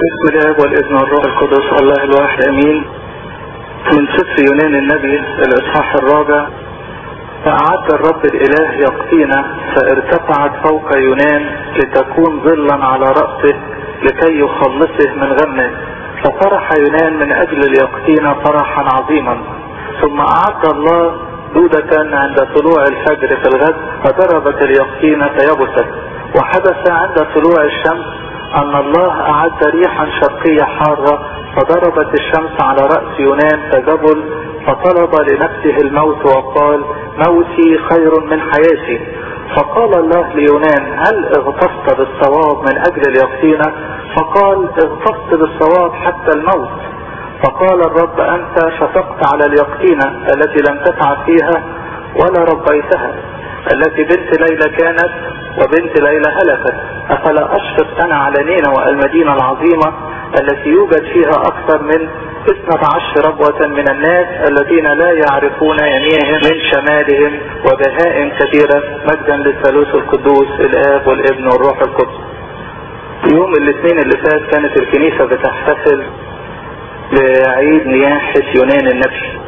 بسم الله والابن والروح القدس الله الواحد امين من سفر يونان النبي الاصحاح الرابع فأعد الرب الإله يقطينا فارتفعت فوق يونان لتكون ظلا على رأسه لكي يخلصه من غمه ففرح يونان من أجل اليقطين فرحا عظيما ثم أعد الله دودة عند طلوع الفجر في الغد فضربت اليقطين فيبست وحدث عند طلوع الشمس أن الله أعد ريحا شرقية حارة فضربت الشمس على رأس يونان فجبل فطلب لنفسه الموت وقال موتي خير من حياتي فقال الله ليونان هل اغتصت بالصواب من أجل اليقين فقال اغتصت بالصواب حتى الموت فقال الرب أنت شفقت على اليقطينة التي لم تتعب فيها ولا ربيتها التي بنت ليلى كانت وبنت ليلى هلكت أفلا أشفق أنا على نينوى المدينة العظيمة التي يوجد فيها أكثر من اثنة عشر ربوة من الناس الذين لا يعرفون يمينهم من شمالهم وبهائم كثيرة مجدا للثالوث القدوس الآب والابن والروح القدس يوم الاثنين اللي فات كانت الكنيسة بتحتفل بعيد نياحة يونان النبي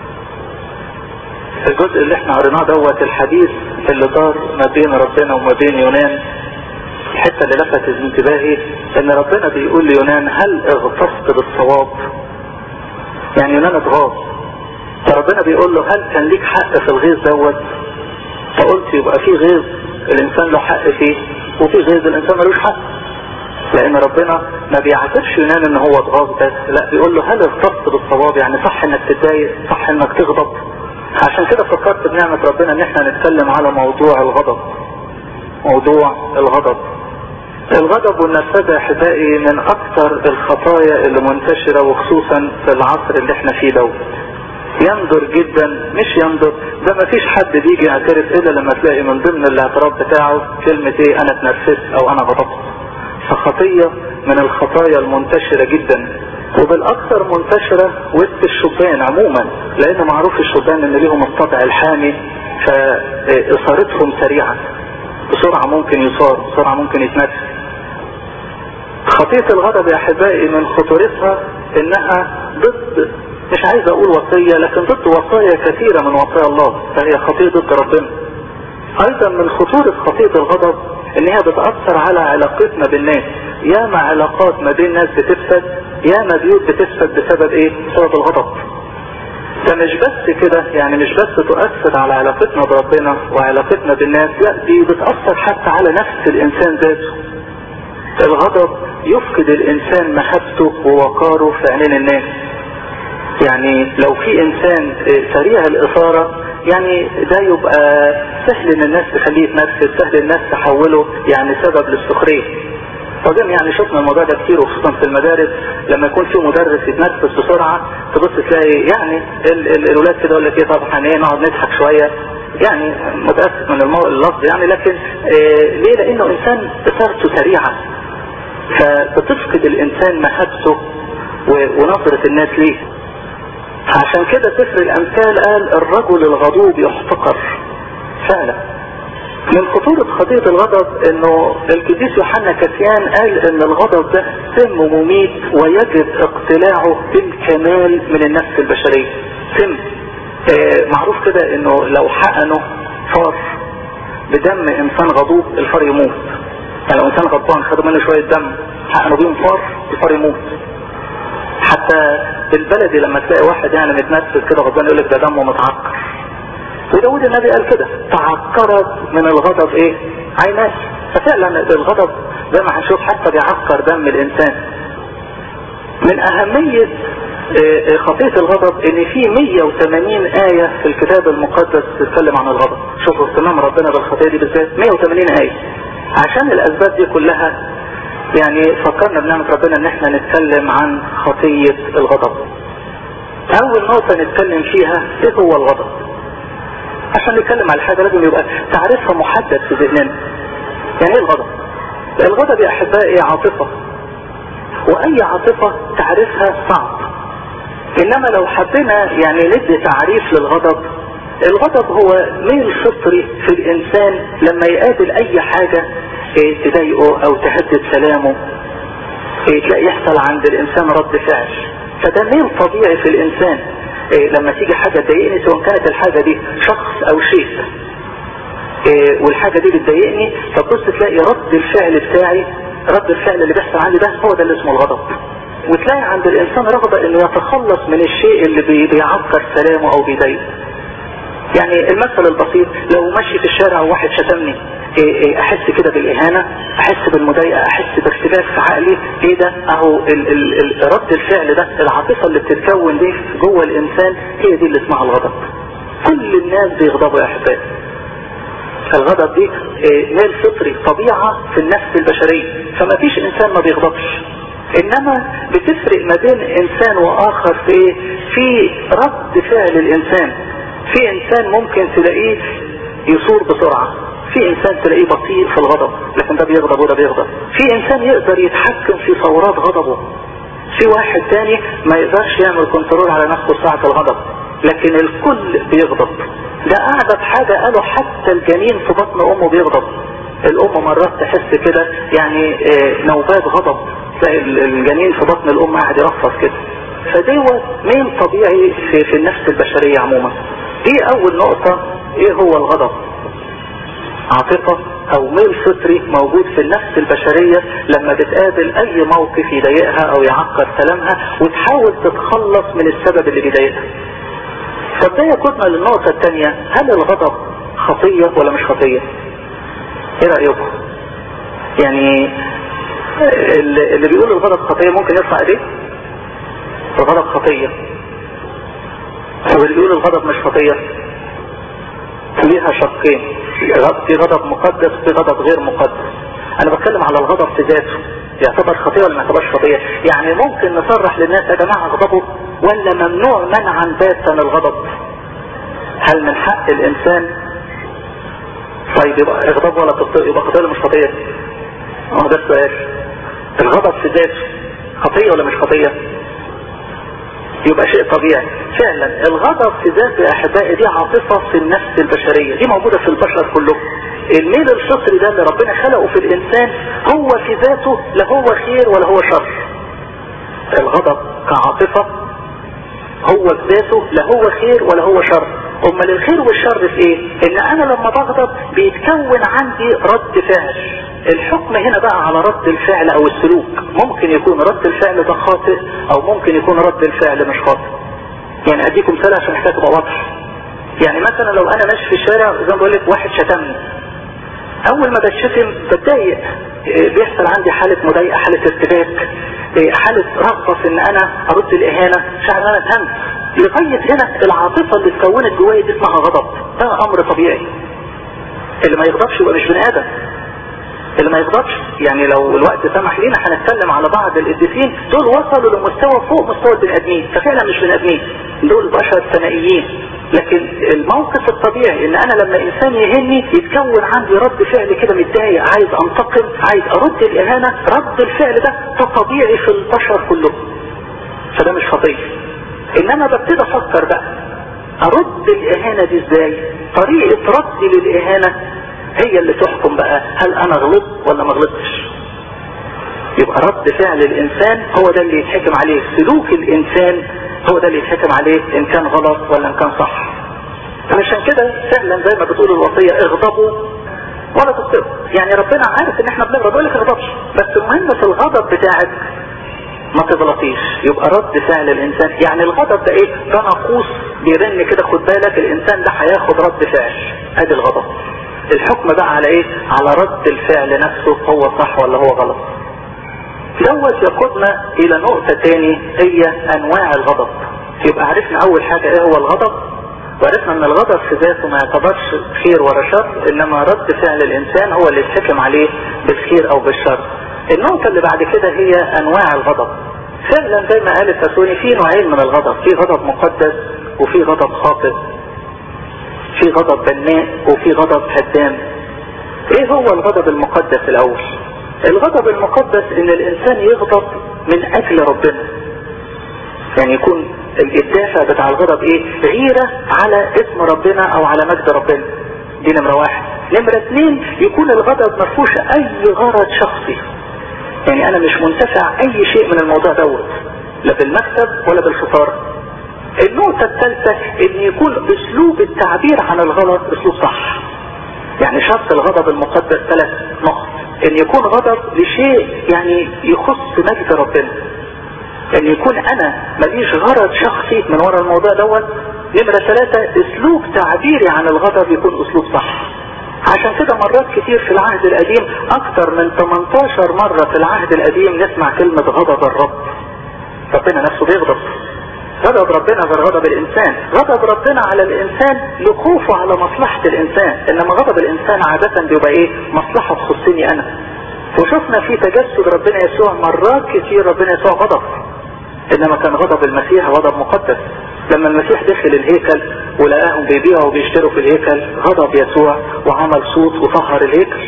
الجزء اللي احنا قريناه دوت الحديث اللي دار ما بين ربنا وما بين يونان الحته اللي لفتت انتباهي ان ربنا بيقول ليونان هل اغتصت بالصواب؟ يعني يونان اتغاظ فربنا بيقول له هل كان ليك حق في الغيظ دوت؟ فقلت يبقى في غيظ الانسان له حق فيه وفي غيظ الانسان ملوش حق لان ربنا ما بيعاتبش يونان ان هو اتغاظ بس لا بيقول له هل اغتصت بالصواب يعني صح انك تتضايق صح انك تغضب عشان كده فكرت بنعمة ربنا ان احنا نتكلم على موضوع الغضب موضوع الغضب الغضب والنرفزة احبائي من اكثر الخطايا اللي منتشرة وخصوصا في العصر اللي احنا فيه دوت ينظر جدا مش ينظر ده ما فيش حد بيجي يعترف الا لما تلاقي من ضمن الاعتراف بتاعه كلمة ايه انا اتنرفزت او انا غضبت فخطية من الخطايا المنتشرة جدا وبالاكثر منتشرة وسط الشبان عموما لان معروف الشبان ان ليهم الطبع الحامي فاثارتهم سريعة بسرعة ممكن يصار بسرعة ممكن يتنفس خطية الغضب يا احبائي من خطورتها انها ضد مش عايز اقول وصية لكن ضد وصايا كثيرة من وصايا الله فهي خطية ضد ربنا ايضا من خطورة خطية الغضب ان هي بتأثر على علاقتنا بالناس ياما علاقات ما بين ناس بتفسد ياما بيوت بتفسد بسبب ايه بسبب الغضب فمش بس كده يعني مش بس تؤثر على علاقتنا بربنا وعلاقتنا بالناس لا دي بتأثر حتى على نفس الانسان ذاته الغضب يفقد الانسان محبته ووقاره في عينين الناس يعني لو في انسان سريع الاثارة يعني ده يبقى سهل ان الناس تخليه يتنفس سهل الناس تحوله يعني سبب للسخرية فزي يعني شفنا الموضوع ده كتير وخصوصا في المدارس لما يكون في مدرس يتنفس بسرعة تبص تلاقي يعني ال ال الولاد كده يقول لك ايه طب احنا ايه نقعد نضحك شوية يعني متأسف من اللفظ يعني لكن آه ليه لانه انسان اثارته سريعة فبتفقد الانسان محبته ونظرة الناس ليه عشان كده سفر الامثال قال الرجل الغضوب يحتقر فعلا من خطورة خطية الغضب انه القديس يوحنا كسيان قال ان الغضب ده سم مميت ويجب اقتلاعه بالكمال من النفس البشرية سم آه معروف كده انه لو حقنه فار بدم انسان غضوب الفار يموت يعني لو انسان غضبان خدوا منه شوية دم حقنه بيهم فار الفار يموت حتى البلدي لما تلاقي واحد يعني متنفس كده غضبان يقول لك ده دمه متعكر وداود النبي قال كده تعكرت من الغضب ايه عيناه ففعلا الغضب زي ما هنشوف حتى بيعكر دم الانسان من اهمية خطية الغضب ان في 180 آية في الكتاب المقدس تتكلم عن الغضب شوفوا اهتمام ربنا بالخطية دي بالذات 180 آية عشان الاسباب دي كلها يعني فكرنا بنعمة ربنا ان احنا نتكلم عن خطية الغضب اول نقطة نتكلم فيها ايه هو الغضب عشان نتكلم على حاجة لازم يبقى تعريفها محدد في ذهننا يعني ايه الغضب الغضب يا احبائي عاطفة واي عاطفة تعريفها صعب انما لو حبينا يعني ندي تعريف للغضب الغضب هو ميل فطري في الانسان لما يقابل اي حاجة تضايقه او تهدد سلامه إيه تلاقي يحصل عند الانسان رد فعل فده ميل طبيعي في الانسان إيه لما تيجي حاجة تضايقني سواء كانت الحاجة دي شخص او شيء إيه والحاجة دي بتضايقني فتبص تلاقي رد الفعل بتاعي رد الفعل اللي بيحصل عندي ده هو ده اللي اسمه الغضب وتلاقي عند الانسان رغبة انه يتخلص من الشيء اللي بيعكر سلامه او بيضايقه يعني المثل البسيط لو ماشي في الشارع وواحد شتمني إيه إيه احس كده بالاهانة احس بالمضايقة احس بارتباك في عقلي ايه ده اهو ال ال ال رد الفعل ده العاطفة اللي بتتكون دي جوه الانسان هي دي اللي اسمها الغضب كل الناس بيغضبوا يا احبائي الغضب دي إيه ميل فطري طبيعة في النفس البشرية فما فيش انسان ما بيغضبش انما بتفرق ما بين انسان واخر في ايه في رد فعل الانسان في انسان ممكن تلاقيه يصور بسرعة في انسان تلاقيه بطيء في الغضب لكن ده بيغضب وده بيغضب في انسان يقدر يتحكم في ثورات غضبه في واحد تاني ما يقدرش يعمل كنترول على نفسه ساعة الغضب لكن الكل بيغضب ده اعجب حاجة قالوا حتى الجنين في بطن امه بيغضب الام مرات تحس كده يعني نوبات غضب تلاقي الجنين في بطن الام قاعد يرفض كده فدوت مين طبيعي في, في النفس البشرية عموما دي اول نقطة ايه هو الغضب عاطفة او ميل فطري موجود في النفس البشرية لما بتقابل اي موقف يضايقها او يعكر سلامها وتحاول تتخلص من السبب اللي بيضايقها فده يقودنا للنقطة الثانية هل الغضب خطية ولا مش خطية ايه رأيكم يعني اللي بيقول الغضب خطية ممكن يرفع ايديه الغضب خطية واللي بيقول الغضب مش خطية ليها شقين في غضب مقدس في غضب غير مقدس انا بتكلم على الغضب في ذاته يعتبر خطية ولا ما يعتبرش خطية يعني ممكن نصرح للناس يا جماعة اغضبوا ولا ممنوع منعا باتا الغضب هل من حق الانسان طيب يبقى اغضب ولا تخطئ يبقى خطية ولا مش خطية اه ده السؤال الغضب في ذاته خطية ولا مش خطية يبقى شيء طبيعي فعلا الغضب في ذاته يا احبائي دي عاطفة في النفس البشرية دي موجودة في البشر كلهم الميل الفطري ده اللي ربنا خلقه في الانسان هو في ذاته لا هو خير ولا هو شر الغضب كعاطفة هو في ذاته لا هو خير ولا هو شر امال الخير والشر في ايه ان انا لما بغضب بيتكون عندي رد فعل الحكم هنا بقى على رد الفعل او السلوك ممكن يكون رد الفعل ده خاطئ او ممكن يكون رد الفعل مش خاطئ يعني اديكم مثال عشان محتاج تبقى واضح يعني مثلا لو انا ماشي في الشارع زي ما بقول لك واحد شتمني اول ما بتشتم بتضايق بيحصل عندي حالة مضايقة حالة ارتباك حالة رغبة في ان انا ارد الاهانة شعر ان انا اتهمت لغاية هنا العاطفة اللي اتكونت جوايا دي اسمها غضب ده امر طبيعي اللي ما يغضبش يبقى مش بني ادم اللي ما يغضبش يعني لو الوقت سمح لينا هنتكلم على بعض القديسين دول وصلوا لمستوى فوق مستوى البني ادمين ففعلا مش بني ادمين دول بشر ثنائيين لكن الموقف الطبيعي ان انا لما انسان يهني يتكون عندي رد فعل كده متضايق عايز انتقم عايز ارد الاهانة رد الفعل ده ده طبيعي في البشر كلهم فده مش خطير انما ببتدي افكر بقى ارد الاهانة دي ازاي طريقة ردي للاهانة هي اللي تحكم بقى هل انا غلطت ولا ما غلطتش يبقى رد فعل الانسان هو ده اللي يتحكم عليه سلوك الانسان هو ده اللي يتحكم عليه ان كان غلط ولا ان كان صح علشان كده فعلا زي ما بتقول الوصية اغضبوا ولا تغضبوا يعني ربنا عارف ان احنا بنغضب يقول لك اغضبش بس المهم في الغضب بتاعك ما تغلطيش يبقى رد فعل الانسان يعني الغضب ده ايه ده ناقوس بيرن كده خد بالك الانسان ده هياخد رد فعل ادي الغضب الحكم بقى على ايه على رد الفعل نفسه هو صح ولا هو غلط دوت يقودنا الى نقطة تاني هي انواع الغضب يبقى عرفنا اول حاجة ايه هو الغضب وعرفنا ان الغضب في ذاته ما يعتبرش خير ولا شر انما رد فعل الانسان هو اللي يتحكم عليه بالخير او بالشر النقطة اللي بعد كده هي انواع الغضب فعلا زي ما قال التسوني في نوعين من الغضب في غضب مقدس وفي غضب خاطئ في غضب بناء وفي غضب هدام ايه هو الغضب المقدس الاول الغضب المقدس ان الانسان يغضب من اجل ربنا يعني يكون الدافع بتاع الغضب ايه غيرة على اسم ربنا او على مجد ربنا دي نمرة واحد نمرة اتنين يكون الغضب مفهوش اي غرض شخصي يعني انا مش منتفع اي شيء من الموضوع دوت لا بالمكسب ولا بالخسارة النقطة الثالثة ان يكون اسلوب التعبير عن الغلط اسلوب صح يعني شرط الغضب المقدس ثلاث نقط ان يكون غضب لشيء يعني يخص مجد ربنا ان يكون انا ماليش غرض شخصي من وراء الموضوع دوت نمرة ثلاثة اسلوب تعبيري عن الغضب يكون اسلوب صح عشان كده مرات كتير في العهد القديم اكتر من 18 مرة في العهد القديم نسمع كلمة غضب الرب ربنا نفسه بيغضب غضب ربنا غير غضب الانسان غضب ربنا على الانسان لخوفه على مصلحة الانسان انما غضب الانسان عادة بيبقى ايه مصلحة تخصني انا وشفنا في تجسد ربنا يسوع مرات كتير ربنا يسوع غضب انما كان غضب المسيح غضب مقدس لما المسيح دخل الهيكل ولقاهم بيبيعوا وبيشتروا في الهيكل غضب يسوع وعمل صوت وطهر الهيكل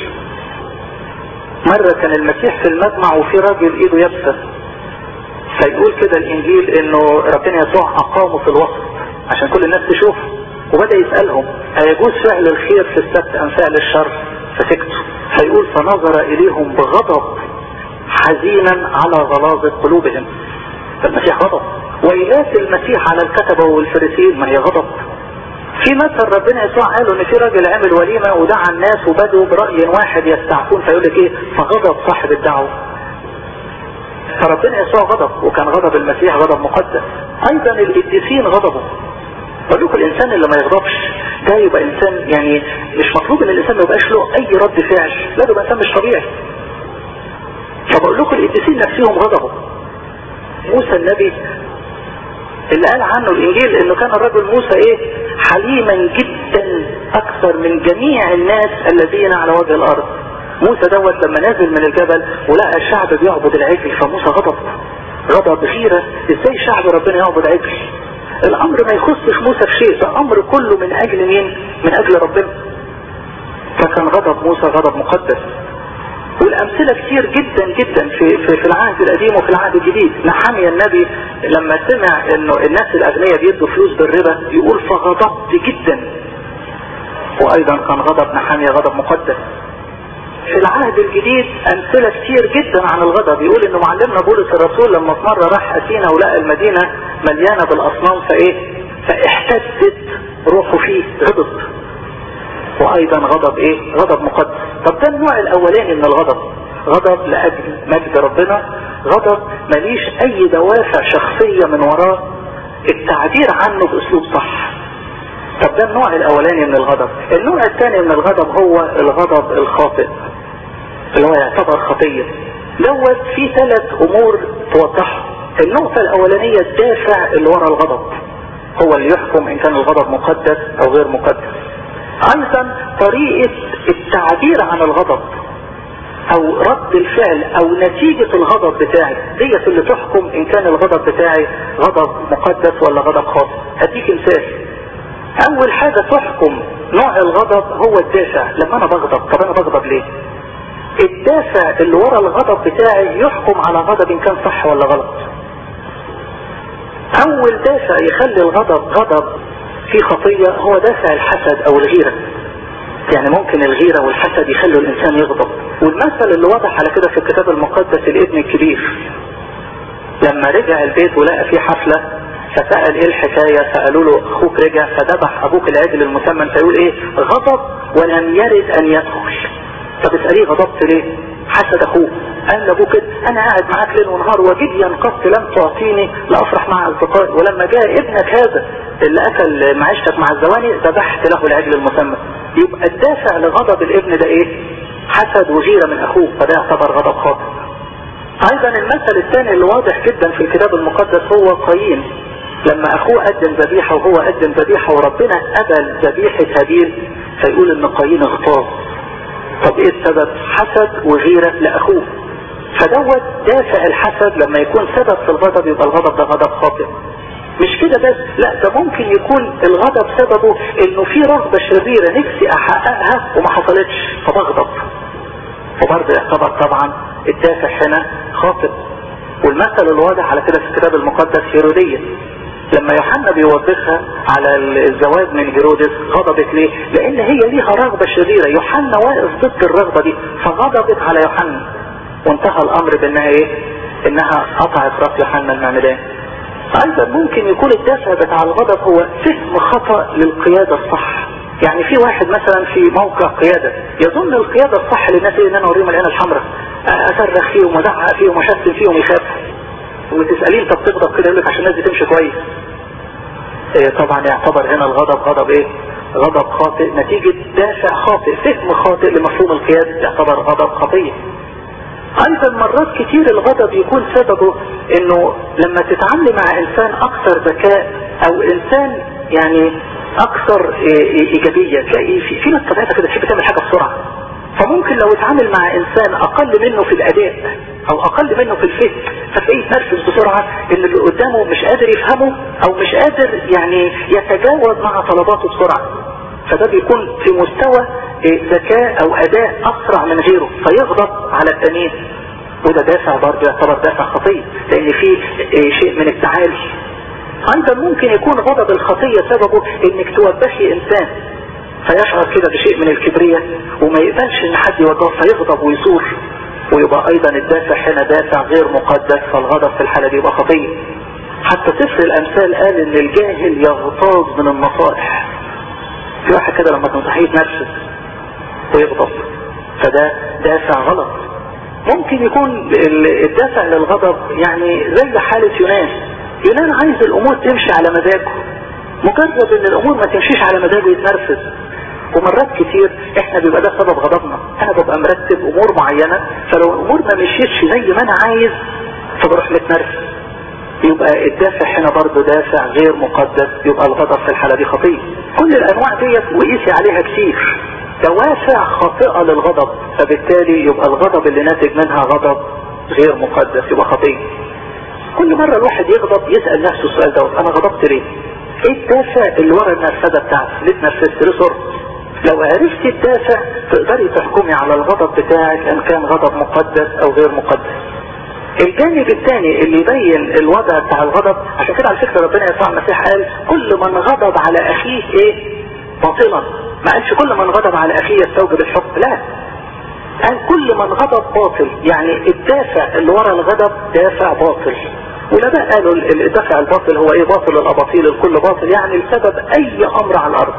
مرة كان المسيح في المجمع وفي راجل ايده يابسة فيقول كده الانجيل انه ربنا يسوع اقامه في الوسط عشان كل الناس تشوف وبدأ يسألهم هيجوز فعل الخير في السبت ام فعل الشر فسكتوا فيقول فنظر اليهم بغضب حزينا على غلاظة قلوبهم فالمسيح غضب ويلات المسيح على الكتبة والفريسيين ما هي غضب في مثل ربنا يسوع قالوا ان في راجل عمل وليمة ودعا الناس وبدوا برأي واحد يستعفون فيقول لك ايه فغضب صاحب الدعوة فربنا يسوع غضب وكان غضب المسيح غضب مقدس ايضا القديسين غضبوا بقول لكم الانسان اللي ما يغضبش ده يبقى انسان يعني مش مطلوب ان الانسان ما يبقاش له اي رد فعل لا ده يبقى انسان مش طبيعي فبقول لكم القديسين نفسهم غضبوا موسى النبي اللي قال عنه الانجيل انه كان الرجل موسى ايه حليما جدا اكثر من جميع الناس الذين على وجه الارض موسى دوت لما نازل من الجبل ولقى الشعب بيعبد العجل فموسى غضب غضب غيرة ازاي شعب ربنا يعبد عجل الامر ما يخصش موسى في شيء ده امر كله من اجل مين من اجل ربنا فكان غضب موسى غضب مقدس والامثلة كتير جدا جدا في, في, في العهد القديم وفي العهد الجديد نحمي النبي لما سمع انه الناس الاغنياء بيدوا فلوس بالربا يقول فغضبت جدا وايضا كان غضب نحمية غضب مقدس في العهد الجديد امثلة كتير جدا عن الغضب يقول انه معلمنا بولس الرسول لما في مرة راح اثينا ولقى المدينة مليانة بالاصنام فايه فاحتدت روحه فيه غضب وايضا غضب ايه غضب مقدس طب ده النوع الاولاني من الغضب غضب لاجل مجد ربنا غضب ماليش اي دوافع شخصية من وراه التعبير عنه باسلوب صح طب ده النوع الاولاني من الغضب النوع الثاني من الغضب هو الغضب الخاطئ اللي هو يعتبر خطية دوت في ثلاث امور توضحها النقطة الاولانية الدافع اللي ورا الغضب هو اللي يحكم ان كان الغضب مقدس او غير مقدس ايضا طريقة التعبير عن الغضب او رد الفعل او نتيجة الغضب بتاعي ديت اللي تحكم ان كان الغضب بتاعي غضب مقدس ولا غضب خاطئ هديك مثال اول حاجة تحكم نوع الغضب هو الدافع لما انا بغضب طب انا بغضب ليه الدافع اللي ورا الغضب بتاعي يحكم على غضب ان كان صح ولا غلط اول دافع يخلي الغضب غضب في خطية هو دافع الحسد او الغيرة يعني ممكن الغيرة والحسد يخلوا الانسان يغضب والمثل اللي واضح على كده في الكتاب المقدس الابن الكبير لما رجع البيت ولقى فيه حفلة فسأل ايه الحكاية فقالوا له اخوك رجع فذبح ابوك العجل المسمن فيقول ايه غضب ولم يرد ان يدخل طب اسأليه غضبت ليه حسد اخوه قال لابوه كده انا قاعد معاك ليل ونهار وجد ينقصت لم تعطيني لافرح مع اصدقائي ولما جاء ابنك هذا اللي اكل معيشتك مع الزواني ذبحت له العجل المسمى يبقى الدافع لغضب الابن ده ايه حسد وغيرة من اخوه فده يعتبر غضب خاطئ ايضا المثل الثاني اللي واضح جدا في الكتاب المقدس هو قايين لما اخوه قدم ذبيحة وهو قدم ذبيحة وربنا قبل ذبيحة هابيل فيقول ان قايين اغتاظ طب ايه السبب حسد وغيرة لاخوه فدوت دافع الحسد لما يكون سبب في الغضب يبقى الغضب ده غضب خاطئ مش كده بس لا ده ممكن يكون الغضب سببه انه في رغبة شريرة نفسي احققها وما حصلتش فبغضب وبرضه يعتبر طبعا الدافع هنا خاطئ والمثل الواضح على كده في الكتاب المقدس هيرودية لما يوحنا بيوبخها على الزواج من هيرودس غضبت ليه لان هي ليها رغبة شريرة يوحنا واقف ضد الرغبة دي فغضبت على يوحنا وانتهى الامر بانها ايه انها قطعت راس يوحنا المعمدان ايضا ممكن يكون الدافع بتاع الغضب هو فهم خطأ للقيادة الصح يعني في واحد مثلا في موقع قيادة يظن القيادة الصح للناس ان انا اوريهم العين الحمراء اصرخ فيهم وازعق فيهم واشتم فيهم يخافوا وتسألين انت بتغضب كده يقول لك عشان الناس دي تمشي كويس إيه طبعا يعتبر هنا الغضب غضب ايه غضب خاطئ نتيجة دافع خاطئ فهم خاطئ لمفهوم القيادة يعتبر غضب خطية ايضا مرات كتير الغضب يكون سببه انه لما تتعاملي مع انسان اكثر ذكاء او انسان يعني اكثر ايجابية تلاقي في, في ناس طبيعتها كده تحب تعمل حاجة بسرعة فممكن لو اتعامل مع انسان اقل منه في الاداء او اقل منه في الفهم فتلاقيه يتنرفز بسرعة ان اللي قدامه مش قادر يفهمه او مش قادر يعني يتجاوز مع طلباته بسرعة فده بيكون في مستوى ذكاء او اداء اسرع من غيره فيغضب على التانيين وده دافع برضه يعتبر دافع خطية لان فيه شيء من التعالي ايضا ممكن يكون غضب الخطية سببه انك توبخي انسان فيشعر كده بشيء من الكبرياء وما يقبلش ان حد يوجهه فيغضب ويثور ويبقى ايضا الدافع هنا دافع غير مقدس فالغضب في الحالة دي يبقى خطية حتى سفر الامثال قال ان الجاهل يغتاظ من النصائح في واحد كده لما تنصحيه يتنفس ويغضب فده دافع غلط ممكن يكون الدافع للغضب يعني زي حالة يونان يونان عايز الامور تمشي على مزاجه مجرد ان الامور ما تمشيش على مزاجه يتنرفز ومرات كتير احنا بيبقى ده سبب غضبنا انا ببقى مرتب امور معينة فلو الامور ما مشيتش زي ما انا عايز فبروح متنرفز يبقى الدافع هنا برضه دافع غير مقدس يبقى الغضب في الحالة دي خطية كل الانواع ديت وقيسي عليها كتير دوافع خاطئة للغضب فبالتالي يبقى الغضب اللي ناتج منها غضب غير مقدس يبقى خطية كل مرة الواحد يغضب يسأل نفسه السؤال دوت انا غضبت ليه ايه الدافع اللي ورا النرفزة بتاعتي ليه اتنرفزت ليه صرت لو عرفتي الدافع تقدري تحكمي على الغضب بتاعك ان كان غضب مقدس او غير مقدس الجانب الثاني اللي يبين الوضع بتاع الغضب عشان كده على فكرة ربنا يسوع المسيح قال كل من غضب على اخيه ايه باطلا ما قالش كل من غضب على اخيه يستوجب الحكم لا قال كل من غضب باطل يعني الدافع اللي ورا الغضب دافع باطل والاباء قالوا الدافع الباطل هو ايه باطل الاباطيل الكل باطل يعني لسبب اي امر على الارض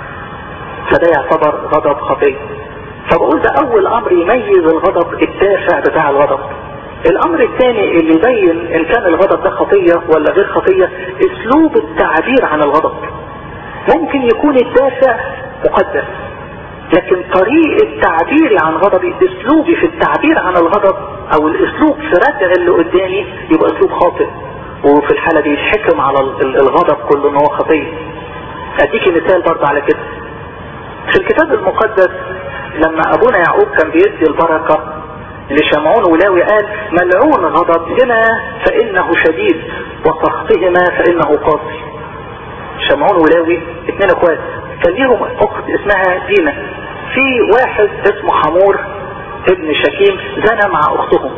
فده يعتبر غضب خطير فبقول ده اول امر يميز الغضب الدافع بتاع الغضب الامر الثاني اللي يبين ان كان الغضب ده خطية ولا غير خطية اسلوب التعبير عن الغضب ممكن يكون الدافع مقدس لكن طريقة تعبيري عن غضبي اسلوبي في التعبير عن الغضب او الاسلوب في ردع اللي قدامي يبقى اسلوب خاطئ وفي الحالة دي يتحكم على الغضب كله ان هو خطية اديكي مثال برضه على كده في الكتاب المقدس لما ابونا يعقوب كان بيدي البركة لشمعون ولاوي قال ملعون غضبهما فانه شديد وسخطهما فانه قاسي شمعون ولاوي اتنين اخوات كان ليهم اخت اسمها دينا في واحد اسمه حمور ابن شكيم زنى مع اختهم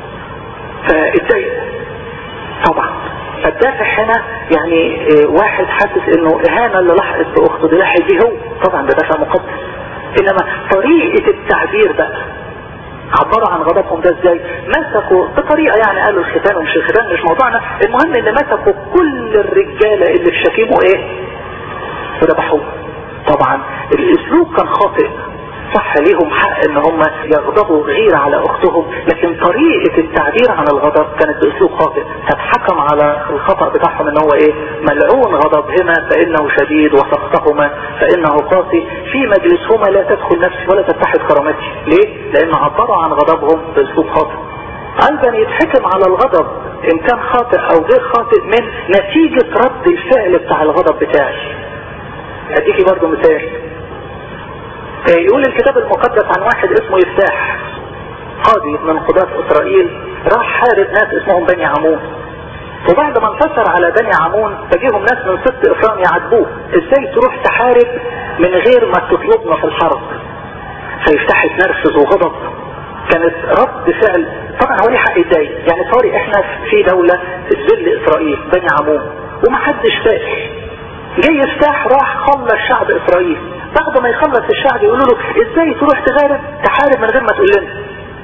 فاتضايقوا طبعا فالدافع هنا يعني واحد حاسس انه اهانة اللي لحقت باخته دي لحق بيه هو طبعا ده دافع مقدس انما طريقة التعبير بقى عبروا عن غضبهم ده ازاي مسكوا بطريقة يعني قالوا الختان ومش الختان مش موضوعنا المهم ان مسكوا كل الرجالة اللي في شكيمه ايه وذبحوه طبعا الاسلوب كان خاطئ صح ليهم حق ان هم يغضبوا غير على اختهم لكن طريقة التعبير عن الغضب كانت باسلوب خاطئ فاتحكم على الخطأ بتاعهم ان هو ايه ملعون غضبهما فانه شديد وسخطهما فانه قاسي في مجلسهما لا تدخل نفسي ولا تتحد كرامتي ليه لان عبروا عن غضبهم باسلوب خاطئ ايضا يتحكم على الغضب ان كان خاطئ او غير خاطئ من نتيجة رد الفعل بتاع الغضب بتاعي اديكي برضو مثال يقول الكتاب المقدس عن واحد اسمه يفتاح قاضي من قضاة اسرائيل راح حارب ناس اسمهم بني عمون وبعد ما انتصر على بني عمون فجيهم ناس من ست افرام يعاتبوه ازاي تروح تحارب من غير ما تطلبنا في الحرب فيفتح يتنرفز وغضب كانت رد فعل طبعا هو ليه حق يتضايق يعني طاري احنا في دولة ذل اسرائيل بني عمون ومحدش فاهم جاي يفتح راح خلص شعب اسرائيل بعد ما يخلص الشعب يقولوا له ازاي تروح تغارب تحارب من غير ما تقول لنا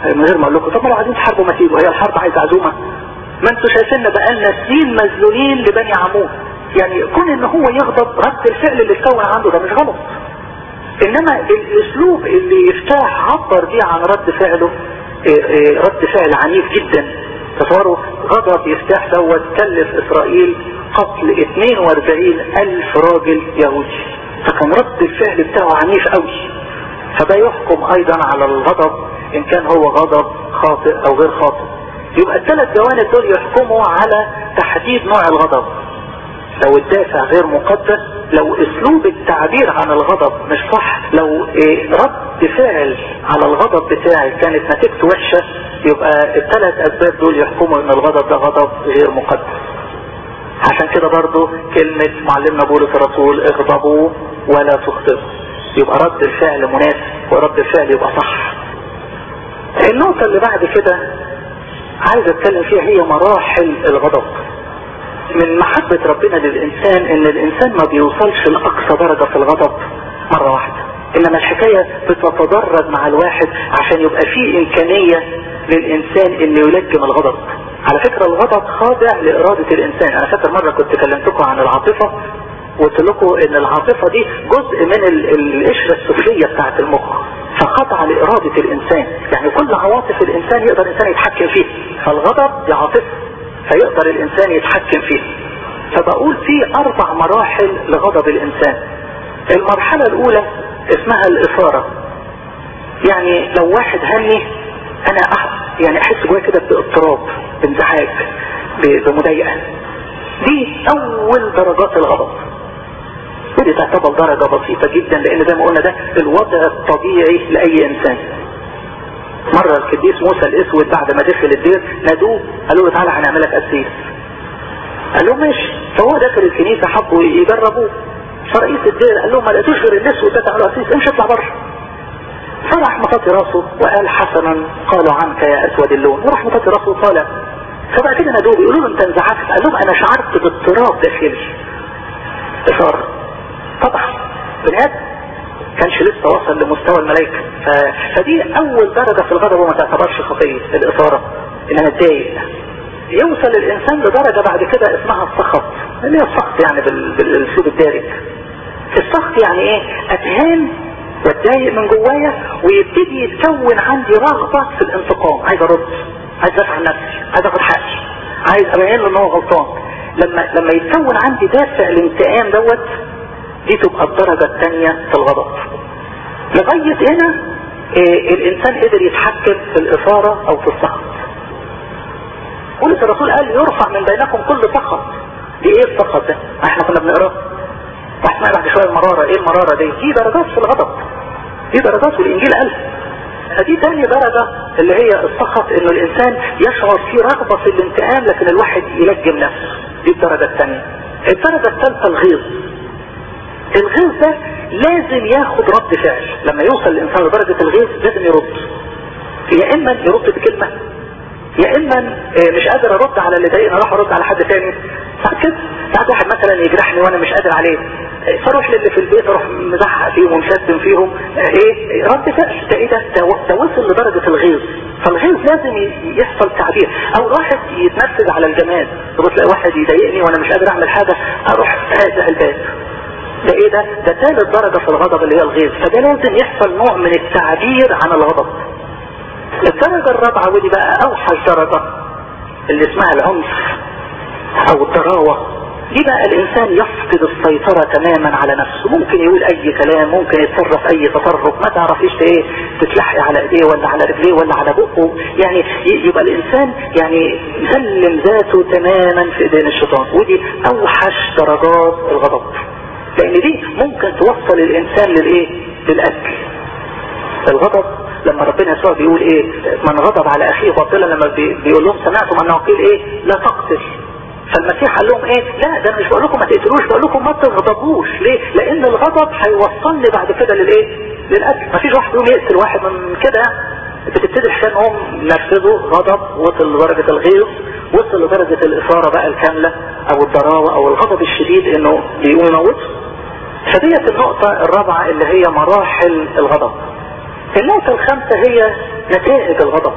من غير ما اقول لكم طب ما لو عايزين تحاربوا ما تيجوا هي الحرب عايزه عزومه ما انتوا شايفيننا بقالنا سنين مذلولين لبني عمون يعني كون ان هو يغضب رد الفعل اللي اتكون عنده ده مش غلط انما الاسلوب اللي يفتح عبر بيه عن رد فعله رد فعل عنيف جدا تصوروا غضب يفتح دوت كلف اسرائيل قتل 42 الف راجل يهودي فكان رد الفعل بتاعه عنيف قوي فده يحكم ايضا على الغضب ان كان هو غضب خاطئ او غير خاطئ يبقى الثلاث جوانب دول يحكموا على تحديد نوع الغضب لو الدافع غير مقدس لو اسلوب التعبير عن الغضب مش صح لو إيه رد فعل على الغضب بتاعي كانت نتيجته وحشة يبقى الثلاث اسباب دول يحكموا ان الغضب ده غضب غير مقدس عشان كده برضو كلمة معلمنا بولس الرسول اغضبوا ولا تغضبوا يبقى رد الفعل مناسب ورد الفعل يبقى صح النقطة اللي بعد كده عايز اتكلم فيها هي مراحل الغضب من محبة ربنا للإنسان إن الإنسان ما بيوصلش لأقصى درجة في الغضب مرة واحدة إنما الحكاية بتتدرج مع الواحد عشان يبقى فيه إمكانية للإنسان إنه يلجم الغضب على فكرة الغضب خاضع لإرادة الإنسان أنا فاكر مرة كنت كلمتكم عن العاطفة وقلت لكم إن العاطفة دي جزء من القشرة السفلية بتاعة المخ فخضع لإرادة الإنسان يعني كل عواطف الإنسان يقدر الإنسان يتحكم فيه فالغضب دي عاطفة فيقدر الانسان يتحكم فيه فبقول في اربع مراحل لغضب الانسان المرحلة الاولى اسمها الاثارة يعني لو واحد هني انا أح يعني احس جوايا كده باضطراب بانزعاج بمضايقة دي اول درجات الغضب ودي تعتبر درجة بسيطة جدا لان زي ما قلنا ده الوضع الطبيعي لاي انسان مرة القديس موسى الاسود بعد ما دخل الدير نادوه قالوا له تعالى هنعملك قسيس قال لهم ماشي فهو داخل الكنيسة حبوا يجربوه فرئيس الدير قال لهم ما لقيتوش غير الاسود ده تعالوا قسيس امشي اطلع بره فراح مطاطي راسه وقال حسنا قالوا عنك يا اسود اللون وراح مطاطي راسه وطالع فبعد كده نادوه بيقولوا له انت انزعجت قال لهم انا شعرت باضطراب داخلي اثاره طبعا بني ادم كانش لسه وصل لمستوى الملائكة ف... فدي اول درجة في الغضب وما تعتبرش خطية الاثارة ان انا اتضايق يوصل الانسان لدرجة بعد كده اسمها السخط اللي هي السخط يعني بال... بالاسلوب الدارج السخط يعني ايه اتهان واتضايق من جوايا ويبتدي يتكون عندي رغبة في الانتقام عايز ارد عايز ادافع عن نفسي عايز اخد حقي عايز ابين له ان هو غلطان لما لما يتكون عندي دافع الانتقام دوت دي تبقى الدرجة الثانية في الغضب لغاية هنا إيه الانسان قدر يتحكم في الاثارة او في السخط ولس الرسول قال يرفع من بينكم كل سخط دي ايه السخط ده احنا كنا بنقراه واحنا بعد شوية المرارة ايه المرارة دي دي درجات في الغضب دي درجات والانجيل قال دي تاني درجة اللي هي السخط انه الانسان يشعر في رغبة في الانتقام لكن الواحد يلجم نفسه دي الدرجة الثانية الدرجة الثالثة الغيظ الغيظ ده لازم ياخد رد فعل لما يوصل الانسان لدرجة الغيظ لازم يرد يا اما يرد بكلمة يا اما مش قادر ارد على اللي ضايقني اروح ارد على حد تاني ساعات كده ساعات واحد مثلا يجرحني وانا مش قادر عليه فاروح للي في البيت اروح مزحق فيهم ومشتم فيهم ايه رد فعل ده ايه ده ده وصل لدرجة الغيظ فالغيظ لازم يحصل تعبير او الواحد يتنفذ على الجماد تبص تلاقي واحد يضايقني وانا مش قادر اعمل حاجة اروح ازق الباب ده ايه ده ده ثالث درجة في الغضب اللي هي الغيظ فده لازم يحصل نوع من التعبير عن الغضب الدرجة الرابعة ودي بقى اوحش درجة اللي اسمها العنف او الضراوة دي بقى الانسان يفقد السيطرة تماما على نفسه ممكن يقول اي كلام ممكن يتصرف اي تصرف ما تعرفيش ايه تتلحي على ايديه ولا على رجليه ولا على بقه يعني يبقى الانسان يعني يسلم ذاته تماما في ايدين الشيطان ودي اوحش درجات الغضب لان دي ممكن توصل الانسان للايه للقتل الغضب لما ربنا يسوع بيقول ايه من غضب على اخيه باطلا لما بيقول لهم سمعتم انه قيل ايه لا تقتل فالمسيح قال لهم ايه لا ده مش بقول لكم ما تقتلوش بقول لكم ما تغضبوش ليه لان الغضب هيوصلني بعد كده للايه للقتل مفيش واحد يقوم يقتل واحد من كده بتبتدي الحكايه ان هو نفسه غضب وصل لدرجه الغيظ وصل لدرجه الاثاره بقى الكامله او الضراوه او الغضب الشديد انه بيقوم يموته فديت النقطه الرابعه اللي هي مراحل الغضب النقطه الخامسه هي نتائج الغضب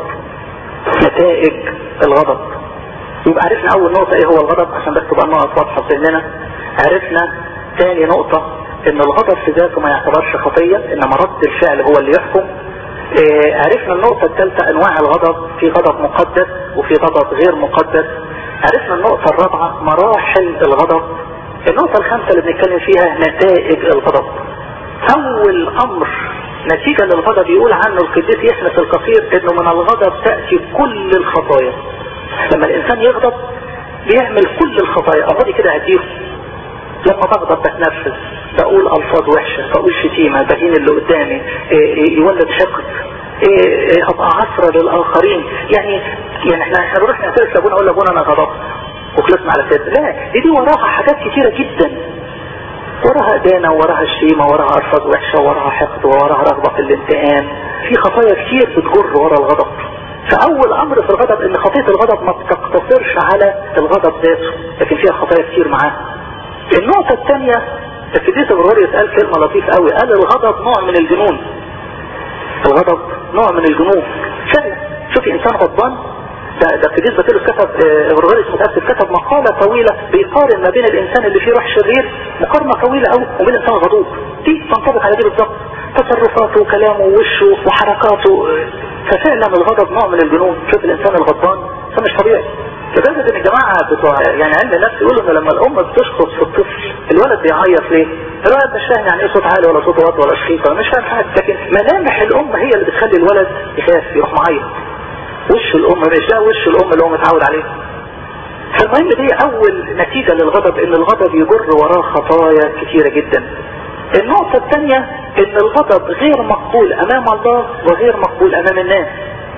نتائج الغضب يبقى عرفنا اول نقطة ايه هو الغضب عشان بس تبقى النقط واضحة في ذهننا عرفنا تاني نقطة ان الغضب في ذاته ما يعتبرش خطية انما رد الفعل هو اللي يحكم اه عرفنا النقطة الثالثة انواع الغضب في غضب مقدس وفي غضب غير مقدس عرفنا النقطة الرابعة مراحل الغضب النقطة الخامسة اللي بنتكلم فيها نتائج الغضب اول امر نتيجة للغضب يقول عنه القديس يحنس القصير انه من الغضب تأتي كل الخطايا لما الانسان يغضب بيعمل كل الخطايا اقعدي كده هديه لما بغضب بتنفذ بقول الفاظ وحشة بقول شتيمة بهين اللي قدامي يولد حقد ابقى عصرة للاخرين يعني يعني احنا احنا بنروح نعترف لابونا اقول لابونا انا غضبت وخلصنا على كده لا دي, دي وراها حاجات كتيرة جدا وراها ادانة وراها شتيمة وراها الفاظ وحشة وراها حقد وراها رغبة في الانتقام في خطايا كتير بتجر ورا الغضب فاول امر في الغضب ان خطية الغضب ما بتقتصرش على الغضب ذاته لكن فيها خطايا كتير معاه النقطة الثانية القديس غروريوس قال كلمة لطيفة قوي قال الغضب نوع من الجنون الغضب نوع من الجنون فعلا شوفي انسان غضبان ده ده القديس باتيلوس كتب غروريوس متأسف كتب مقالة طويلة بيقارن ما بين الانسان اللي فيه روح شرير مقارنة طويلة قوي وبين الانسان الغضوب دي تنطبق على دي بالظبط تصرفاته وكلامه ووشه وحركاته ففعلا الغضب نوع من الجنون شوف الانسان الغضبان ده مش طبيعي لدرجة ان الجماعة بتوع يعني علم النفس يقولوا ان لما الام بتشخص في الطفل الولد بيعيط ليه الولد مش فاهم يعني ايه صوت عالي ولا صوت واطي ولا شخيط ولا مش فاهم حاجة لكن ملامح الام هي اللي بتخلي الولد يخاف يروح معيط وش الام مش ده وش الام اللي هو متعود عليه فالمهم دي اول نتيجة للغضب ان الغضب يجر وراه خطايا كتيرة جدا النقطة الثانية ان الغضب غير مقبول امام الله وغير مقبول امام الناس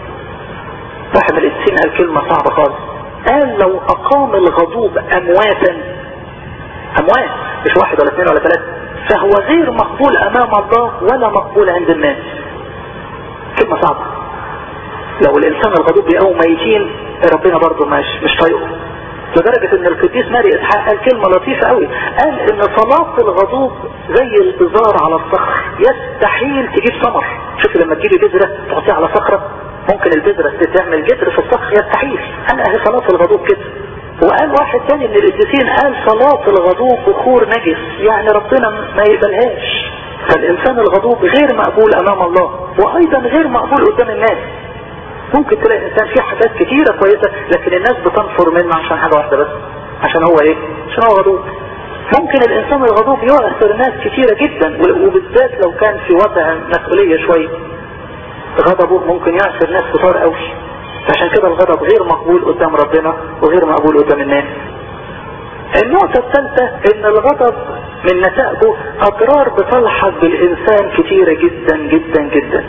صاحب الاتسين قال كلمة صعبة خالص قال لو اقام الغضوب امواتا اموات مش واحد ولا اثنين ولا ثلاثة فهو غير مقبول امام الله ولا مقبول عند الناس كلمة صعبة لو الانسان الغضوب بيقوم ميتين ربنا برضه مش مش طايقه لدرجة ان القديس ماري اسحاق قال كلمة لطيفة قوي قال ان صلاة الغضوب زي البزار على الصخر يستحيل تجيب ثمر شوف لما تجيبي بذرة تحطيها على صخرة ممكن البذرة تعمل جدر في الصخر يستحيل انا اهي صلاة الغضوب كده وقال واحد تاني من القديسين قال صلاة الغضوب بخور نجس يعني ربنا ما يقبلهاش فالانسان الغضوب غير مقبول امام الله وايضا غير مقبول قدام الناس ممكن تلاقي الانسان فيه حاجات كتيرة كويسة لكن الناس بتنفر منه عشان حاجة واحدة بس عشان هو ايه عشان هو غضوب ممكن الانسان الغضوب يؤثر ناس كتيرة جدا وبالذات لو كان في وضع مسؤولية شوية غضبه ممكن يأثر ناس كتار قوي عشان كده الغضب غير مقبول قدام ربنا وغير مقبول قدام الناس النقطة الثالثة ان الغضب من نتائجه اضرار بتلحق بالانسان كتيرة جدا جدا جدا